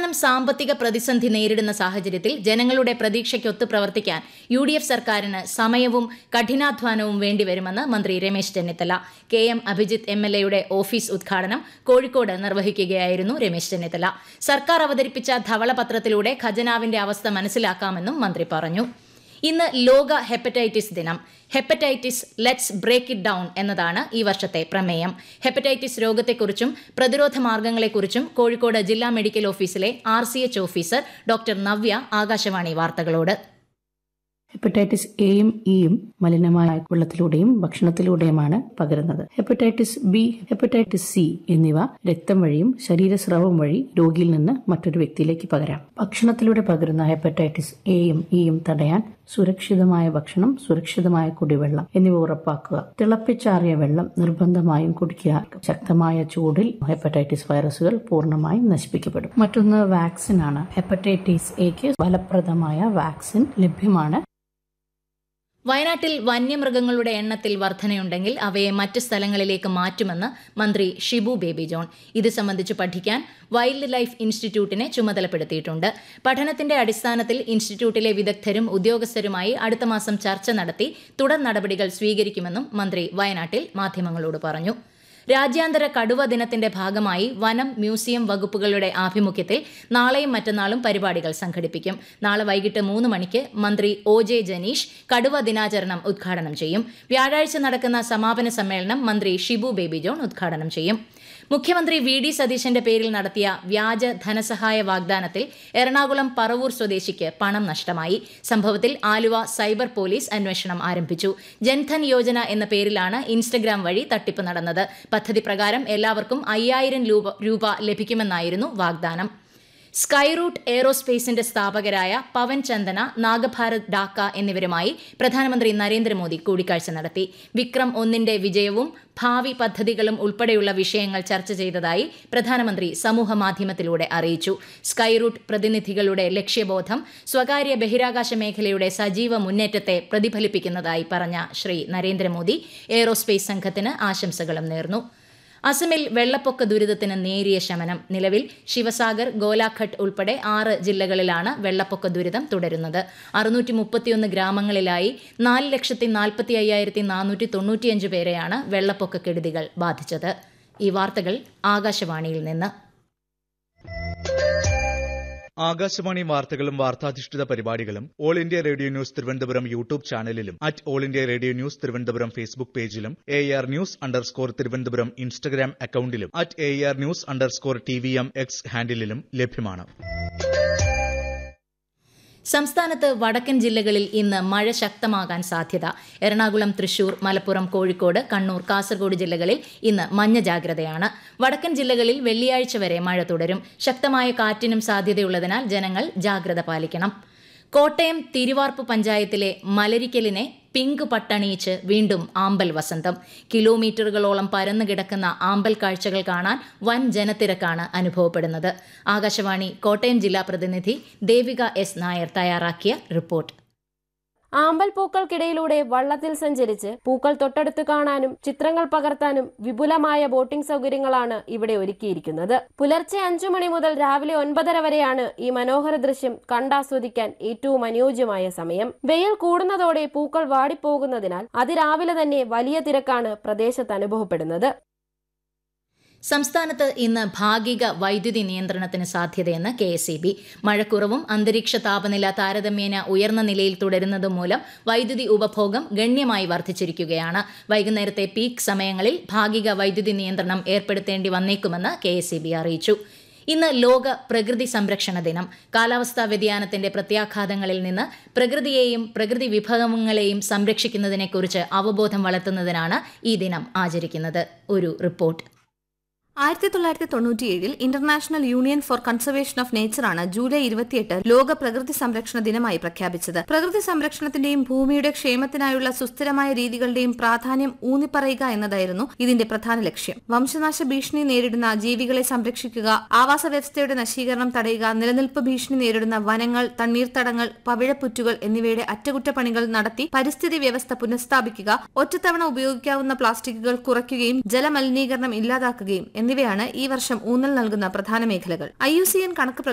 സംസ്ഥാനം സാമ്പത്തിക പ്രതിസന്ധി നേരിടുന്ന സാഹചര്യത്തിൽ ജനങ്ങളുടെ പ്രതീക്ഷയ്ക്കൊത്ത് പ്രവർത്തിക്കാൻ യു ഡി എഫ് സർക്കാരിന് സമയവും കഠിനാധ്വാനവും വേണ്ടിവരുമെന്ന് മന്ത്രി Ramesh Chennithala K M Abhijith M L എയുടെ ഓഫീസ് ഉദ്ഘാടനം കോഴിക്കോട് നിർവഹിക്കുകയായിരുന്നു രമേശ് ചെന്നിത്തല സർക്കാർ അവതരിപ്പിച്ച ധവളപത്രത്തിലൂടെ ഖജനാവിന്റെ അവസ്ഥ മനസ്സിലാക്കാമെന്നും മന്ത്രി പറഞ്ഞു ഇന്ന് ലോക ഹെപ്പറ്റൈറ്റിസ് ദിനം hepatitis let's break it down എന്നതാണ് ഈ വർഷത്തെ പ്രമേയം ഹെപ്പറ്റൈറ്റിസ് രോഗത്തെക്കുറിച്ചും പ്രതിരോധ മാർഗങ്ങളെക്കുറിച്ചും കോഴിക്കോട് ജില്ലാ മെഡിക്കൽ ഓഫീസിലെ R C H officer doctor Navya Akashvani വാർത്തകളോട് ഹെപ്പറ്റൈറ്റിസ് എയും ഇയും മലിനമായ വെള്ളത്തിലൂടെയും ഭക്ഷണത്തിലൂടെയുമാണ് പകരുന്നത് ഹെപ്പറ്റൈറ്റിസ് ബി ഹെപ്പറ്റൈറ്റിസ് സി എന്നിവ രക്തം വഴിയും ശരീരസ്രവം വഴി രോഗിയിൽ നിന്ന് മറ്റൊരു വ്യക്തിയിലേക്ക് പകരാം ഭക്ഷണത്തിലൂടെ പകരുന്ന ഹെപ്പറ്റൈറ്റിസ് എയും ഇയും തടയാൻ സുരക്ഷിതമായ ഭക്ഷണം സുരക്ഷിതമായ കുടിവെള്ളം എന്നിവ ഉറപ്പാക്കുക തിളപ്പിച്ചാറിയ വെള്ളം നിർബന്ധമായും കുടിക്കുക ശക്തമായ ചൂടിൽ ഹെപ്പറ്റൈറ്റിസ് വൈറസുകൾ പൂർണ്ണമായും നശിപ്പിക്കപ്പെടും മറ്റൊന്ന് വാക്സിൻ ആണ് ഹെപ്പറ്റൈറ്റിസ് എക്ക് ഫലപ്രദമായ വാക്സിൻ ലഭ്യമാണ് വയനാട്ടിൽ വന്യമൃഗങ്ങളുടെ എണ്ണത്തിൽ വർധനയുണ്ടെങ്കിൽ അവയെ മറ്റ് സ്ഥലങ്ങളിലേക്ക് മാറ്റുമെന്ന് മന്ത്രി ഷിബു ബേബി ജോൺ ഇത് സംബന്ധിച്ച് പഠിക്കാൻ വൈൽഡ് ലൈഫ് ഇൻസ്റ്റിറ്റ്യൂട്ടിനെ ചുമതലപ്പെടുത്തിയിട്ടുണ്ട് പഠനത്തിന്റെ അടിസ്ഥാനത്തിൽ ഇൻസ്റ്റിറ്റ്യൂട്ടിലെ വിദഗ്ധരും ഉദ്യോഗസ്ഥരുമായി അടുത്ത മാസം ചർച്ച നടത്തി തുടർ നടപടികൾ സ്വീകരിക്കുമെന്നും മന്ത്രി വയനാട്ടിൽ മാധ്യമങ്ങളോട് പറഞ്ഞു രാജ്യാന്തര കടുവ ദിനത്തിന്റെ ഭാഗമായി വനം മ്യൂസിയം വകുപ്പുകളുടെ ആഭിമുഖ്യത്തിൽ നാളെയും മറ്റന്നാളും പരിപാടികൾ സംഘടിപ്പിക്കും നാളെ വൈകിട്ട് മൂന്ന് മണിക്ക് മന്ത്രി ഒ ജെ ജനീഷ് കടുവ ദിനാചരണം ഉദ്ഘാടനം ചെയ്യും വ്യാഴാഴ്ച നടക്കുന്ന സമാപന സമ്മേളനം മന്ത്രി ഷിബു ബേബി ജോൺ ഉദ്ഘാടനം ചെയ്യും മുഖ്യമന്ത്രി വി ഡി സതീശന്റെ പേരിൽ നടത്തിയ വ്യാജ ധനസഹായ വാഗ്ദാനത്തിൽ എറണാകുളം പറവൂർ സ്വദേശിക്ക് പണം നഷ്ടമായി സംഭവത്തിൽ ആലുവ സൈബർ പോലീസ് അന്വേഷണം ആരംഭിച്ചു ജൻധൻ യോജന എന്ന പേരിലാണ് ഇൻസ്റ്റഗ്രാം വഴി തട്ടിപ്പ് നടന്നത് പദ്ധതി പ്രകാരം എല്ലാവർക്കും അയ്യായിരം രൂപ ലഭിക്കുമെന്നായിരുന്നു വാഗ്ദാനം സ്കൈറൂട്ട് എയ്റോസ്പേസിന്റെ സ്ഥാപകരായ പവൻ ചന്ദന നാഗഭാരത് ഡാക്ക എന്നിവരുമായി പ്രധാനമന്ത്രി നരേന്ദ്രമോദി കൂടിക്കാഴ്ച നടത്തി വിക്രം ഒന്നിന്റെ വിജയവും ഭാവി പദ്ധതികളും ഉൾപ്പെടെയുള്ള വിഷയങ്ങൾ ചർച്ച ചെയ്തതായി പ്രധാനമന്ത്രി സമൂഹമാധ്യമത്തിലൂടെ അറിയിച്ചു സ്കൈറൂട്ട് പ്രതിനിധികളുടെ ലക്ഷ്യബോധം സ്വകാര്യ ബഹിരാകാശ മേഖലയുടെ സജീവ മുന്നേറ്റത്തെ പ്രതിഫലിപ്പിക്കുന്നതായി പറഞ്ഞ ശ്രീ നരേന്ദ്രമോദി എയ്റോസ്പേസ് സംഘത്തിന് ആശംസകളും നേർന്നു അസമിൽ വെള്ളപ്പൊക്ക ദുരിതത്തിന് നേരിയ ശമനം നിലവിൽ ശിവസാഗർ ഗോലാഘട്ട് ഉൾപ്പെടെ ആറ് ജില്ലകളിലാണ് വെള്ളപ്പൊക്ക ദുരിതം തുടരുന്നത് അറുന്നൂറ്റി മുപ്പത്തിയൊന്ന് ഗ്രാമങ്ങളിലായി നാല് ലക്ഷത്തി നാൽപ്പത്തി അയ്യായിരത്തി നാനൂറ്റി തൊണ്ണൂറ്റിയഞ്ച് പേരെയാണ് വെള്ളപ്പൊക്ക കെടുതികൾ ബാധിച്ചത് ഈ വാർത്തകൾ ആകാശവാണിയിൽ നിന്ന് ആകാശവാണി വാർത്തകളും വാർത്താധിഷ്ഠിത പരിപാടികളും All India Radio News Thiruvananthapuram YouTube ചാനലിലും at All India Radio News Thiruvananthapuram Facebook പേജിലും A R news underscore Thiruvananthapuram Instagram അക്കൌണ്ടിലും at A R news underscore T V M X ഹാൻഡിലും ലഭ്യമാണ് സംസ്ഥാനത്ത് വടക്കൻ ജില്ലകളിൽ ഇന്ന് മഴ ശക്തമാകാൻ സാധ്യത എറണാകുളം തൃശൂർ മലപ്പുറം കോഴിക്കോട് കണ്ണൂർ കാസർഗോഡ് ജില്ലകളിൽ ഇന്ന് മഞ്ഞ ജാഗ്രതയാണ് വടക്കൻ ജില്ലകളിൽ വെള്ളിയാഴ്ച വരെ മഴ തുടരും ശക്തമായ കാറ്റിനും സാധ്യതയുള്ളതിനാൽ ജനങ്ങൾ ജാഗ്രത പാലിക്കണം കോട്ടയം തിരുവാർപ്പ് പഞ്ചായത്തിലെ മലരിക്കലിനെ പിങ്ക് പട്ടണിയിച്ച് വീണ്ടും ആമ്പൽ വസന്തം കിലോമീറ്ററുകളോളം പരന്നു കിടക്കുന്ന ആമ്പൽ കാഴ്ചകൾ കാണാൻ വൻ ജനത്തിരക്കാണ് അനുഭവപ്പെടുന്നത് ആകാശവാണി കോട്ടയം ജില്ലാ പ്രതിനിധി ദേവിക എസ് നായർ തയ്യാറാക്കിയ റിപ്പോർട്ട് ആമ്പൽ പൂക്കൾക്കിടയിലൂടെ വള്ളത്തിൽ സഞ്ചരിച്ച് പൂക്കൾ തൊട്ടടുത്ത് കാണാനും ചിത്രങ്ങൾ പകർത്താനും വിപുലമായ ബോട്ടിംഗ് സൗകര്യങ്ങളാണ് ഇവിടെ ഒരുക്കിയിരിക്കുന്നത് പുലർച്ചെ അഞ്ചു മണി മുതൽ രാവിലെ ഒൻപതര വരെയാണ് ഈ മനോഹര ദൃശ്യം കണ്ടാസ്വദിക്കാൻ ഏറ്റവും അനുയോജ്യമായ സമയം വെയിൽ കൂടുന്നതോടെ പൂക്കൾ വാടിപ്പോകുന്നതിനാൽ അതിരാവിലെ തന്നെ വലിയ തിരക്കാണ് പ്രദേശത്ത് അനുഭവപ്പെടുന്നത് സംസ്ഥാനത്ത് ഇന്ന് ഭാഗിക വൈദ്യുതി നിയന്ത്രണത്തിന് സാധ്യതയെന്ന് കെ എസ് ഇ ബി മഴക്കുറവും അന്തരീക്ഷ താപനില താരതമ്യേന ഉയർന്ന നിലയിൽ തുടരുന്നതും മൂലം വൈദ്യുതി ഉപഭോഗം ഗണ്യമായി വർദ്ധിച്ചിരിക്കുകയാണ് വൈകുന്നേരത്തെ പീക്ക് സമയങ്ങളിൽ ഭാഗിക വൈദ്യുതി നിയന്ത്രണം ഏർപ്പെടുത്തേണ്ടി വന്നേക്കുമെന്ന് കെ എസ് ഇ ബി അറിയിച്ചു ഇന്ന് ലോക പ്രകൃതി സംരക്ഷണ ദിനം കാലാവസ്ഥാ വ്യതിയാനത്തിന്റെ പ്രത്യാഘാതങ്ങളിൽ നിന്ന് പ്രകൃതിയെയും പ്രകൃതി വിഭവങ്ങളെയും സംരക്ഷിക്കുന്നതിനെക്കുറിച്ച് അവബോധം വളർത്തുന്നതിനാണ് ഈ ദിനം ആചരിക്കുന്നത് ഒരു റിപ്പോർട്ട് ആയിരത്തി തൊള്ളായിരത്തി തൊണ്ണൂറ്റിയേഴിൽ International Union for Conservation of നേച്ചറാണ് ജൂലൈ ഇരുപത്തിയെട്ട് ലോക പ്രകൃതി സംരക്ഷണ ദിനമായി പ്രഖ്യാപിച്ചത് പ്രകൃതി സംരക്ഷണത്തിന്റെയും ഭൂമിയുടെ ക്ഷേമത്തിനായുള്ള സുസ്ഥിരമായ രീതികളുടെയും പ്രാധാന്യം ഊന്നിപ്പറയുക എന്നതായിരുന്നു ഇതിന്റെ പ്രധാന ലക്ഷ്യം വംശനാശ ഭീഷണി നേരിടുന്ന ജീവികളെ സംരക്ഷിക്കുക ആവാസ വ്യവസ്ഥയുടെ നശീകരണം തടയുക നിലനിൽപ്പ് ഭീഷണി നേരിടുന്ന വനങ്ങൾ തണ്ണീർത്തടങ്ങൾ പവിഴപ്പുറ്റുകൾ എന്നിവയുടെ അറ്റകുറ്റപ്പണികൾ നടത്തി പരിസ്ഥിതി വ്യവസ്ഥ പുനഃസ്ഥാപിക്കുക ഒറ്റത്തവണ ഉപയോഗിക്കാവുന്ന പ്ലാസ്റ്റിക്കുകൾ കുറയ്ക്കുകയും ജലമലിനീകരണം ഇല്ലാതാക്കുകയും എന്നിവയാണ് ഈ വർഷം ഊന്നൽ നൽകുന്ന പ്രധാന മേഖലകൾ ഐ യു സി എൻ കണക്ക്